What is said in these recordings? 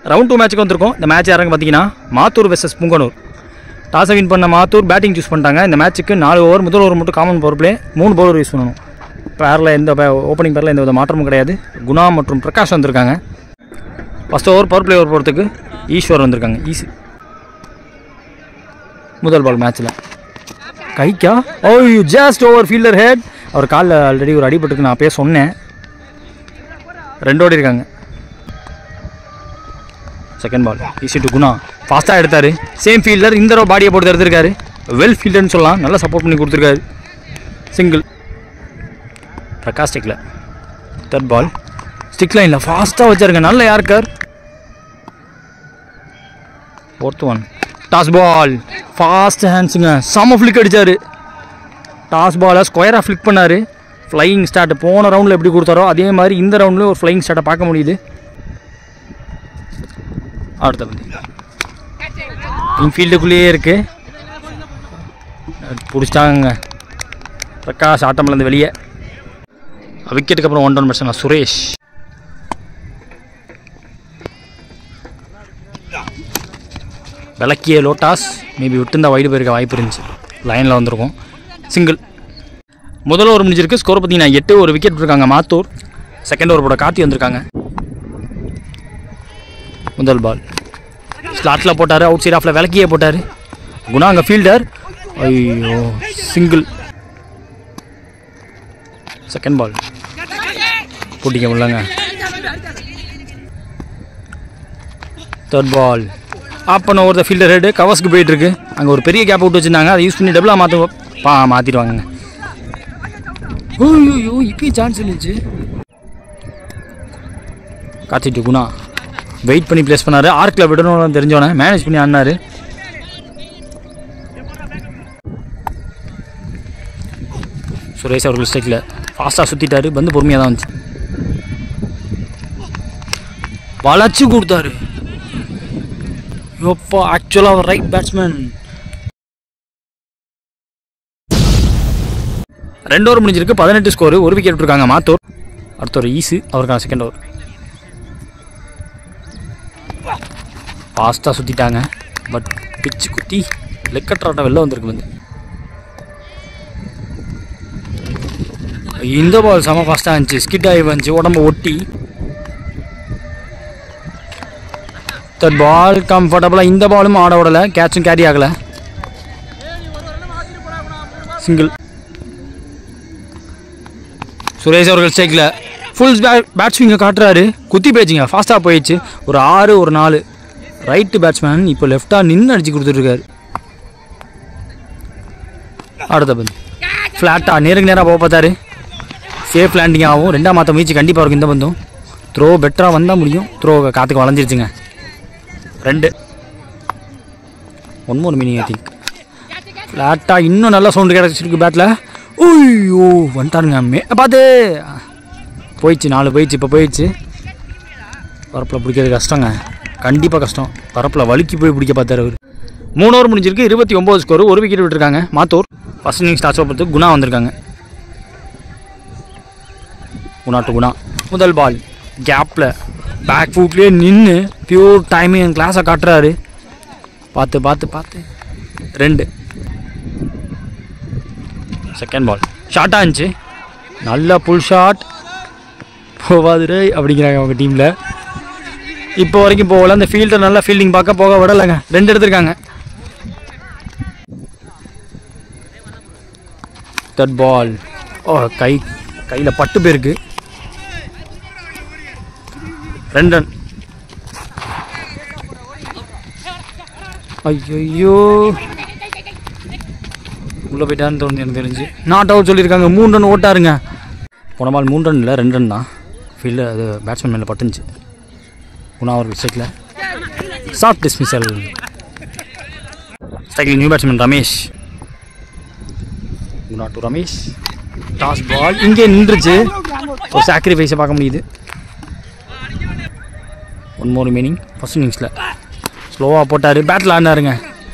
round two மேட்ச்சுக்கு வந்திருக்கோம் இந்த மேட்ச் யாருங்க பார்த்தீங்கன்னா மாத்தூர் வெர்சஸ் புங்கனூர் டாஸை வின் பண்ண மாத்தூர் பேட்டிங் சூஸ் பண்ணிட்டாங்க இந்த மேட்ச்சுக்கு நாலு ஓவர் முதல் ஓவர் மட்டும் காமன் பவர் பிளே மூணு பவுலர் யூஸ் பண்ணணும் பேரில் எந்த ஓப்பனிங் பேரில் எந்த வித மாற்றமும் கிடையாது குணா மற்றும் பிரகாஷ் வந்திருக்காங்க first over power play over போகிறதுக்கு ஈஸ்வர் வந்திருக்காங்க ஈஸி முதல் பால் மேட்ச்சில் கைக்கா oh you just over fielder head அவர் காலில் ஆல்ரெடி ஒரு அடிபட்டுருக்கு நான் அப்பயே சொன்னேன் ரெண்டோடி இருக்காங்க second ball easy to Guna ஃபாஸ்ட்டாக எடுத்தார் சேம் ஃபீல்டர் இந்த ரோ பாடியை போட்டு எடுத்திருக்காரு வெல் ஃபீல்டர்னு சொல்லலாம் நல்லா சப்போர்ட் பண்ணி கொடுத்துருக்காரு சிங்கிள் பிரகாஷ் ஸ்டிக்கில் தேர்ட் பால் ஸ்டிக் லைனில் ஃபாஸ்ட்டாக வச்சாருங்க நல்ல யாருக்கார் fourth one toss ball fast ஹேண்ட்ஸுங்க செம்ம ஃப்ளிக் அடித்தார் டாஸ் பாலை ஸ்கொயராக ஃப்ளிக் பண்ணார் ஃப்ளையிங் ஸ்டார்ட் போன ரவுண்டில் எப்படி கொடுத்தாரோ அதே மாதிரி இந்த ரவுண்ட்லேயும் ஒரு ஃப்ளையிங் ஸ்டார்ட்டை பார்க்க முடியுது அடுத்த பந்து இன்ஃபீல்டுக்குள்ளேயே இருக்கு பிடிச்சிட்டாங்க பிரகாஷ் ஆட்டம்லேருந்து வெளியே விக்கெட்டுக்கு அப்புறம் ஒன் டவுன் பர்சன் சுரேஷ் விளக்கிய லோட்டாஸ் மேபி விட்டுருந்தா வைடு போயிருக்க வாய்ப்பு இருந்துச்சு லைனில் வந்திருக்கும் சிங்கிள் முதல் ஓவர் முடிஞ்சிருக்கு ஸ்கோர் பார்த்தீங்கன்னா எட்டு ஒரு விக்கெட் இருக்காங்க மாத்தூர் செகண்ட் ஓவர் போட கார்த்தி வந்திருக்காங்க முதல் பால் ஸ்லாட்டில் போட்டார் அவுட் சைட் ஆஃபில் விளக்கியே போட்டார் குணா அங்கே ஃபீல்டர் ஐயோ சிங்கிள் செகண்ட் பால் போட்டிக்க முடியலங்க தேர்ட் பால் ஆப் பண்ண ஓவர் த ஃபீல்டர் ஹெட் கவர்ஸ்க்கு போயிட்டுருக்கு அங்கே ஒரு பெரிய கேப் விட்டு வச்சுருந்தாங்க அதை யூஸ் பண்ணி டபுளாக மாற்ற பா மாற்றிடுவாங்க ஐயோ இப்பயும் சான்ஸ் இருந்துச்சு காத்திட்டு குணா வெயிட் பண்ணி ப்ளேஸ் பண்ணாரு ஆர்க்கில் விடணும்னு தெரிஞ்சோன்னே மேனேஜ் பண்ணி ஆடினாரு சுரேஷ் அவர்கள் ஸ்டேக்கில் ஃபாஸ்ட்டாக சுற்றிட்டாரு பந்து பொறுமையாக தான் வந்துச்சு வளைச்சு கொடுத்தாரு எப்போ ஆக்சுவலாக அவர் ரைட் பேட்ஸ்மேன் ரெண்டு ஓவர் முடிஞ்சிருக்கு பதினெட்டு ஸ்கோர் ஒரு விக்கெட் விட்டுருக்காங்க மாத்தூர் அடுத்த ஒரு ஈஸு அவருக்கான செகண்ட் ஓவர் ஃபாஸ்ட்டாக சுற்றிட்டாங்க பட் பிச்சு குத்தி லெக்கட்ராட்டம் வெளில வந்திருக்கு வந்து இந்த பால் செம ஃபாஸ்ட்டாக இருந்துச்சு ஸ்கிட் ஆகி வந்துச்சு உடம்ப ஒட்டி தட் பால் கம்ஃபர்டபுளாக இந்த பாலும் ஆட விடலை கேட்சும் கேரி ஆகலை சிங்கிள் சுரேஷ் அவர்கள் ஸ்டேக்கில் ஃபுல் பேட் ஸ்விங்கை காட்டுறாரு குத்தி போயிடுச்சுங்க ஃபாஸ்ட்டாக போயிடுச்சு ஒரு ஆறு ஒரு நாலு ரைட்டு பேட்ஸ்மேன் இப்போ லெஃப்டாக நின்று அடிச்சு கொடுத்துட்ருக்காரு அடுத்த பந்து ஃப்ளாட்டாக நேருக்கு நேராக போக பார்த்தாரு சேஃப் லேண்டிங் ஆகும் ரெண்டாம் மாற்ற முயற்சி கண்டிப்பாக இருக்கும் இந்த பந்தும் த்ரோ பெட்டராக வந்தால் முடியும் த்ரோ காற்றுக்கு வளைஞ்சிருச்சுங்க ரெண்டு one more meaning I think ஃப்ளாட்டாக இன்னும் நல்லா சவுண்டு கிடச்சிருக்கு பேட்டில் ஐயோ வந்துட்டாருங்க மே பார்த்து போயிடுச்சு நாலு போயிடுச்சு இப்போ போயிடுச்சு பரப்பில் பிடிக்கிறது கஷ்டங்க கண்டிப்பாக கஷ்டம் பரப்பில் வலிக்கு போய் பிடிக்க பார்த்தாரு அவர் மூணு ஓவர் முடிஞ்சிருக்கு இருபத்தி ஒம்பது ஸ்கோர் ஒரு விக்கெட் விட்டுருக்காங்க Mathur first innings toss over Guna வந்திருக்காங்க குணா டு குணா முதல் பால் கேப்பில் பேக் ஃபுட்லேயே நின்று பியூர் டைமிங் கிளாஸை காட்டுறாரு பார்த்து பார்த்து பார்த்து ரெண்டு செகண்ட் பால் ஷார்ட்டாக இருந்துச்சு நல்ல புல் ஷாட் போவாது அப்படிங்கிறாங்க அவங்க டீமில் இப்போ வரைக்கும் போகல அந்த ஃபீல்டர் நல்லா ஃபீல்டிங் பார்க்க போக விடலைங்க ரெண்டு எடுத்திருக்காங்க தட் பால் ஓ கை கையில் பட்டு போயிருக்கு ரெண்டு ரன் ஐயோ உள்ளே போயிட்டான்னு தோணுது எனக்கு தெரிஞ்சு நாட் அவுட் சொல்லியிருக்காங்க மூணு ரன் ஓட்டாருங்க போன பால் மூணு ரன் இல்லை ரெண்டு ரன் தான் ஃபீல்டு அது பேட்ஸ்மேன் மேலே பட்டுச்சு குணா அவர்கள் ஸ்ட்ரைக்கில் சாஃப்ட் டிஸ்மிசல் ஸ்ட்ரைக்கில் new batsman Ramesh Guna to Ramesh toss ball இங்கே நின்றுச்சு ஒரு சாக்ரிஃபைஸை பார்க்க முடியுது ஒன் மோர் மீனிங் ஃபஸ்ட் இன்னிங்ஸில் ஸ்லோவாக போட்டார் பேட்டில் ஆடினாருங்க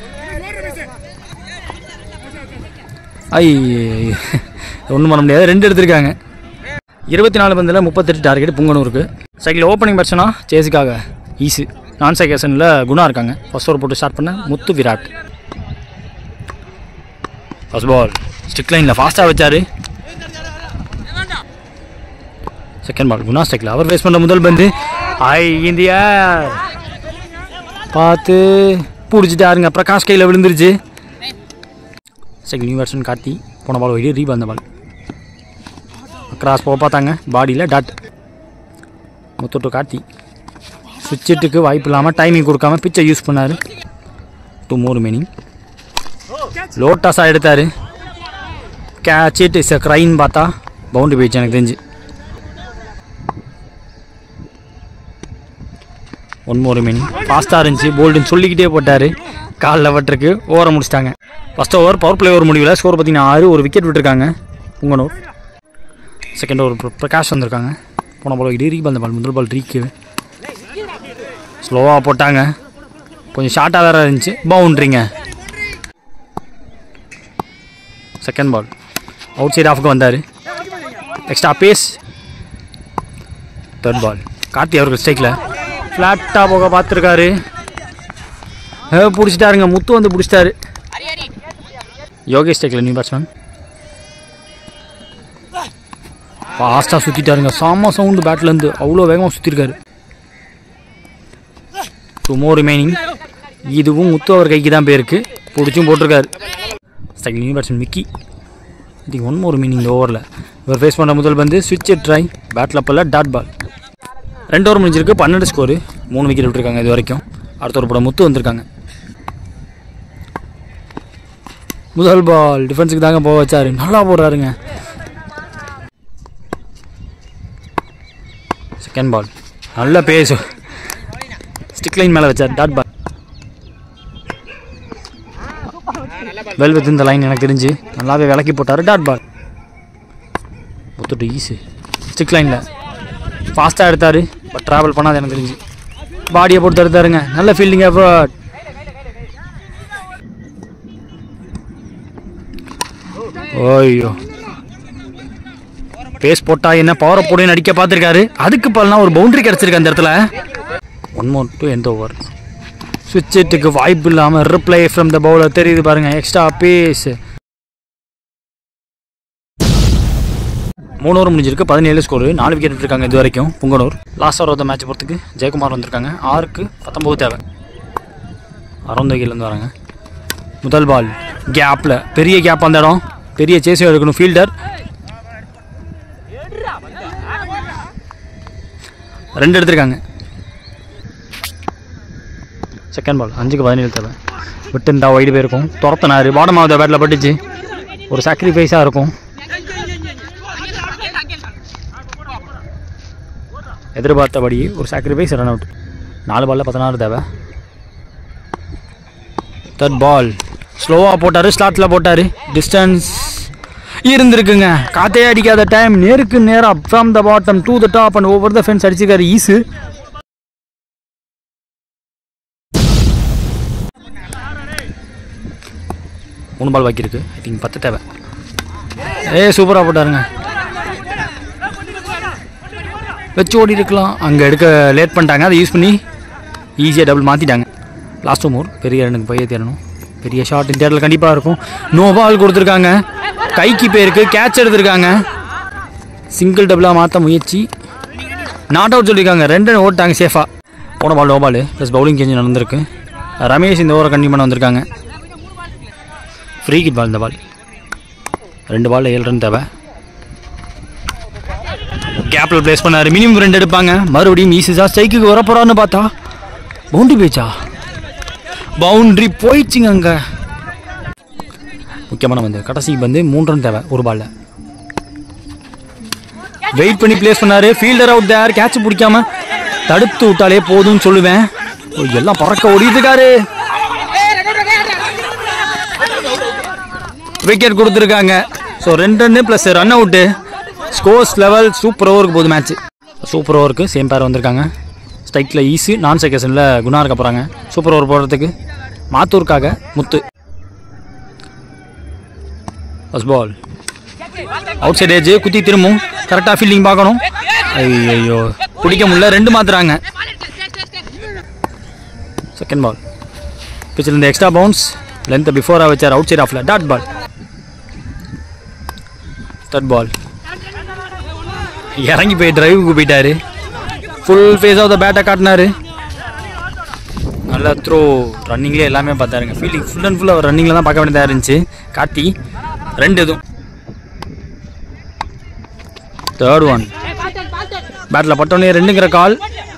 ஐ ஒன்றும் பண்ண முடியாது ரெண்டு எடுத்திருக்காங்க இருபத்தி நாலு பந்தில் முப்பத்தெட்டு டார்கெட் புங்கனூருக்கு சைக்கிள் ஓப்பனிங் பர்சனா சேஸுக்காக ஈஸு நான் செகேஷனில் குணா இருக்காங்க ஃபர்ஸ்ட் ஓவர் போட்டு ஸ்டார்ட் பண்ண Muthu Virat first ball stick லைனில் ஃபாஸ்ட்டாக வச்சாரு செகண்ட் பால் குணா ஸ்டிக்கில் அவர் ஃபேஸ் பண்ணுற முதல் பந்து ஐ இந்தியா பார்த்து பிடிச்சிட்டாருங்க பிரகாஷ் கையில் விழுந்துருச்சு செகண்ட் நியூ பேட்ஸ்மேன் கார்த்தி போன பால் ஒய்டு ரீ வந்த பால் கிராஸ் போக பார்த்தாங்க பாடியில் டாட் முத்தொட்டு கார்த்தி சுவிட்சிட்டுக்கு வாய்ப்பு இல்லாமல் டைமிங் கொடுக்காம பிச்சை யூஸ் பண்ணார் டூ மோர் மீனிங் லோட்டாஸாக எடுத்தார் கேட்ச் இட் இஸ் அ க்ரைன்னு பார்த்தா பவுண்டரி போயிடுச்சு எனக்கு தெரிஞ்சு ஒன் மோர் மீனிங் ஃபாஸ்ட்டாக இருந்துச்சு போல்டுன்னு சொல்லிக்கிட்டே போட்டார் காலில் வட்டுருக்கு ஓவரை முடிச்சிட்டாங்க first over power play over முடிவில் ஸ்கோர் பார்த்தீங்கன்னா ஆறு ஒரு விக்கெட் விட்டுருக்காங்க புங்கனூர் செகண்ட் ஓவர் பிர- பிரகாஷ் வந்திருக்காங்க போன பால் இடி ரீ அந்த பால் முதல் பால் ரீக்கு ஸ்லோவாக போட்டாங்க கொஞ்சம் ஷார்ட்டாக வேறு இருந்துச்சு பவுண்ட்ரிங்க செகண்ட் பால் அவுட் சைட் ஆஃப்க்கு வந்தார் extra pace third ball Karthi அவர்கள் ஸ்ட்ரைக்கில் ஃப்ளாட்டாக போக பார்த்துருக்காரு பிடிச்சிட்டாருங்க முத்து வந்து பிடிச்சிட்டாரு யோகேஷ் ஸ்ட்ரைக்கில் நியூ பேட்ஸ்மேன் ஃபாஸ்ட்டாக சுற்றிட்டாருங்க செம்ம சவுண்டு பேட்லேருந்து அவ்வளோ வேகமாக சுற்றிருக்காரு டூ மோர் ரிமைனிங் இதுவும் முத்து அவர் கைக்கு தான் போயிருக்கு பிடிச்சும் போட்டிருக்காரு செகண்ட் நியூ பேட்ஸ்மேன் மிக்கி இது ஒன் மோர் மீனிங் இந்த ஓவரில் இவர் ஃபேஸ் பண்ணுற முதல் பந்து சுவிட்ச் ட்ரை பேட்டில் பல்ல டாட் பால் ரெண்டு ஓவர் முடிஞ்சிருக்கு பன்னெண்டு ஸ்கோரு மூணு விக்கெட் விட்டுருக்காங்க இது வரைக்கும் அடுத்த ஒரு படம் முத்து வந்திருக்காங்க முதல் பால் டிஃபென்ஸுக்கு தாங்க போக வச்சாரு நல்லா போடுறாருங்க செகண்ட் பால் நல்ல பேஸ் ஸ்டிக் லைன் மேலே வச்சார் டாட் பால் வெல் வித் இந்த லைன் எனக்கு தெரிஞ்சு நல்லாவே விளக்கி போட்டார் டாட் பால் முத்துட்டு ஈஸு ஸ்டிக் லைனில் ஃபாஸ்ட்டாக எடுத்தார் பட் ட்ராவல் பண்ணாது எனக்கு தெரிஞ்சு பாடியை போட்டு எடுத்தாருங்க நல்ல ஃபீல்டிங் எஃபர்ட் ஓய்யோ பேஸ் போட்டா என்ன பவரை போடுன்னு அடிக்க பார்த்துருக்காரு அதுக்கு பலனா ஒரு பவுண்டரி கிடச்சிருக்கு அந்த இடத்துல ஒன் மோர் டூ எந்த ஓவர் சுவிட்சிட்டுக்கு வாய்ப்பு இல்லாமல் ரிப்ளை ஃப்ரம் த பவுலர் தெரியுது பாருங்க எக்ஸ்ட்ரா பேஸ் மூணு ஓவர் முடிஞ்சிருக்கு பதினேழு ஸ்கோர் நாலு விக்கெட் விட்டுருக்காங்க இது வரைக்கும் புங்கனூர் லாஸ்ட் ஓவர் மேட்ச் பொறுத்துக்கு ஜெயக்குமார் வந்திருக்காங்க ஆறுக்கு பத்தொம்போது தேவை அறந்தகிலேருந்து வராங்க முதல் பால் கேப்பில் பெரிய கேப் அந்த இடம் பெரிய சேஸும் எடுக்கணும் ஃபீல்டர் ரெண்டு எடுத்திருக்காங்க செகண்ட் பால் அஞ்சுக்கு பதினேழு தேவை விட்டு இருந்தா வைடு போயிருக்கும் துரத்தினாரு பாடம் ஆகுது பேட்டில் பட்டுச்சு ஒரு சாக்ரிஃபைஸாக இருக்கும் எதிர்பார்த்தபடி ஒரு சாக்ரிஃபைஸ் ரன் அவுட் நாலு பால்ல பதினாறு தேவை தேர்ட் பால் ஸ்லோவாக போட்டார் ஸ்லாட்டில் போட்டார் டிஸ்டன்ஸ் இருந்திருக்குங்க காத்தே அடிக்காத டைம் நேருக்கு நேராக from the bottom to the top and over the fence அடிச்சிருக்காரு ஈஸு மூணு பால் பாக்கி இருக்கு ஐ திங்க் பத்து தேவை ஏ சூப்பராக போட்டாருங்க வச்சு ஓடி இருக்கலாம் அங்கே எடுக்க லேட் பண்ணிட்டாங்க அதை யூஸ் பண்ணி ஈஸியாக டபுள் மாற்றிட்டாங்க லாஸ்ட் ஓவர் பெரிய ரனுக்கு போய் தேரணும் பெரிய ஷாட் இந்த இடத்துல கண்டிப்பாக இருக்கும் நோ பால் கொடுத்துருக்காங்க கைக்கு பேருக்கு கேட்ச் எடுத்திருக்காங்க சிங்கிள் டபுளாக மாற்ற முயற்சி நாட் அவுட் சொல்லியிருக்காங்க ரெண்டு run ஓட்டாங்க சேஃபாக போன ball no ball plus bowling change நடந்திருக்கு ரமேஷ் இந்த ஓவரை கண்டிப்பாக பண்ண வந்திருக்காங்க ஃப்ரீ கிட் பால் இந்த பால் ரெண்டு பால்ல ஏழு ரன் தேவை கேப்பில் ப்ளேஸ் பண்ணாரு மினிமம் ரெண்டு எடுப்பாங்க மறுபடியும் ஈஸிஸா ஸ்ட்ரைக்குக்கு வர போறான்னு பார்த்தா பவுண்டரி போயிச்சா பவுண்டரி போயிடுச்சுங்க அங்க முக்கியமான வந்து கடைசி வந்து மூணு ரன் தேவை ஒரு பால்ல வெயிட் பண்ணி ப்ளேஸ் பண்ணாரு ஃபீல்டர் அவுட் தேர் கேட்ச் பிடிக்காம தடுத்து விட்டாலே போதும்னு சொல்லுவேன் ஓ, எல்லாம் பறக்க ஓடிட்டு இருக்காரு விக்கெட் கொடுத்துருக்காங்க ஸோ ரெண்டு run plus run out scores level super ஓவருக்கு போகுது மேட்ச் சூப்பர் ஓவருக்கு சேம் பேர் வந்திருக்காங்க ஸ்ட்ரைக்கில் ஈஸி நான் செகேஷனில் குணா இருக்க போகிறாங்க சூப்பர் ஓவர் போடுறதுக்கு மாத்தூருக்காக Muthu first ball outside edge குத்தி திரும்பும் கரெக்டாக ஃபீல்டிங் பார்க்கணும் ஐயோ பிடிக்க முடியல ரெண்டு மாத்துறாங்க செகண்ட் பால் பிச்சில் இந்த எக்ஸ்ட்ரா பவுன்ஸ் லென்த்தை பிஃபோராக வச்சார் அவுட் சைட் ஆஃப்ல டாட் பால் தேர்ட் பால் இறங்கி போய் டிரைவுக்கு போயிட்டாரு ஃபுல் ஃபேஸ் ஆஃப் த பேட்டை காட்டினாரு நல்ல த்ரோ ரன்னிங்லேயே எல்லாமே பார்த்தாருங்க ஃபீல்டிங் ஃபுல் அண்ட் ஃபுல் அவர் ரன்னிங்கில் தான் பார்க்க வேண்டியதாக இருந்துச்சு காட்டி ரெண்டு இதுவும் தேர்ட் ஒன் பேட்டில் பட்டோன்னே ரெண்டுங்கிற கால்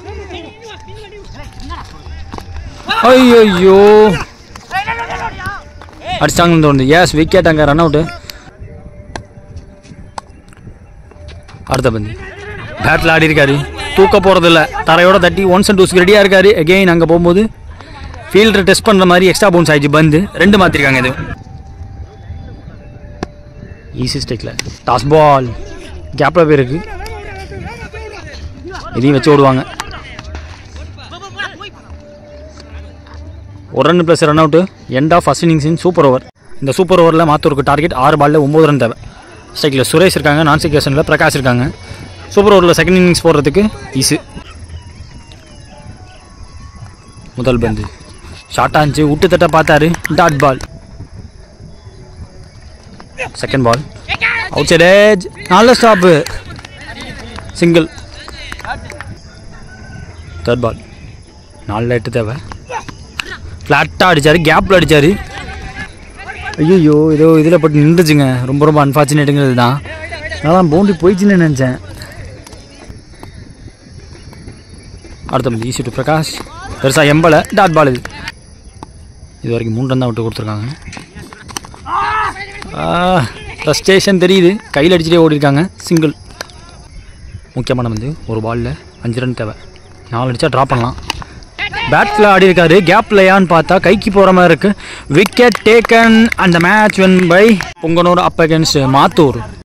ஐயோ அடிச்சாங்கன்னு தோணுது எஸ் விக்கெட் அங்கே ரன் அவுட்டு அடுத்த பந்து பேட்டில் ஆடி இருக்காரு தூக்க போகிறதில்ல தரையோட தட்டி ஒன்ஸ் அண்ட் டூஸ்க்கு ரெடியாக இருக்காரு அகெயின் அங்கே போகும்போது ஃபீல்டர் டெஸ்ட் பண்ணுற மாதிரி எக்ஸ்ட்ரா பவுன்ஸ் ஆயிடுச்சு பந்து ரெண்டு மாற்றிருக்காங்க இது ஈஸி ஸ்டேக்கில் டாஸ் பால் கேப்பில் போயிருக்கு இதையும் வச்சு ஓடுவாங்க ஒரு run plus run out end of first innings in super over இந்த சூப்பர் ஓவரில் மாத்தூருக்கு டார்கெட் ஆறு பாலில் ஒம்பது ரன் தேவை ஸ்ட்ரைக்கில் சுரேஷ் இருக்காங்க நான் ஸ்ட்ரைக்கேஷனில் பிரகாஷ் இருக்காங்க சூப்பர் ஓவரில் செகண்ட் இன்னிங்ஸ் போடுறதுக்கு ஈஸு முதல் பந்து ஷார்ட்டாக இருந்துச்சு விட்டு தட்ட பார்த்தாரு dot ball second ball outside edge நல்ல ஸ்டாப்பு சிங்கிள் தேர்ட் பால் நாலில் எட்டு தேவை ஃப்ளாட்டாக அடித்தார் கேப்பில் அடித்தார் ஐயோ ஏதோ இதில் பட்டு நின்றுச்சுங்க ரொம்ப ரொம்ப அன்ஃபார்ச்சுனேட்டுங்கிறது தான் நான் பவுண்ட்ரி போயிடுச்சுன்னு நினச்சேன் அடுத்த மந்தி ஈசி டு பிரகாஷ் பெருசாக எம்பலை டாட் பால் இது இது வரைக்கும் மூணு ரன் தான் விட்டு கொடுத்துருக்காங்க ஃப்ரஸ்ட்ரேஷன் தெரியுது கையில் அடிச்சுட்டே ஓடிருக்காங்க சிங்கிள் முக்கியமான வந்து ஒரு பாலில் அஞ்சு ரன் தேவை நாலு அடித்தா ட்ரா பண்ணலாம் பேட்ஸில் ஆடி இருக்காரு கேப்லையான்னு பார்த்தா கைக்கு போகிற மாதிரி இருக்கு விக்கெட் டேக்கன் அந்த match won by Ponganur up against Mathur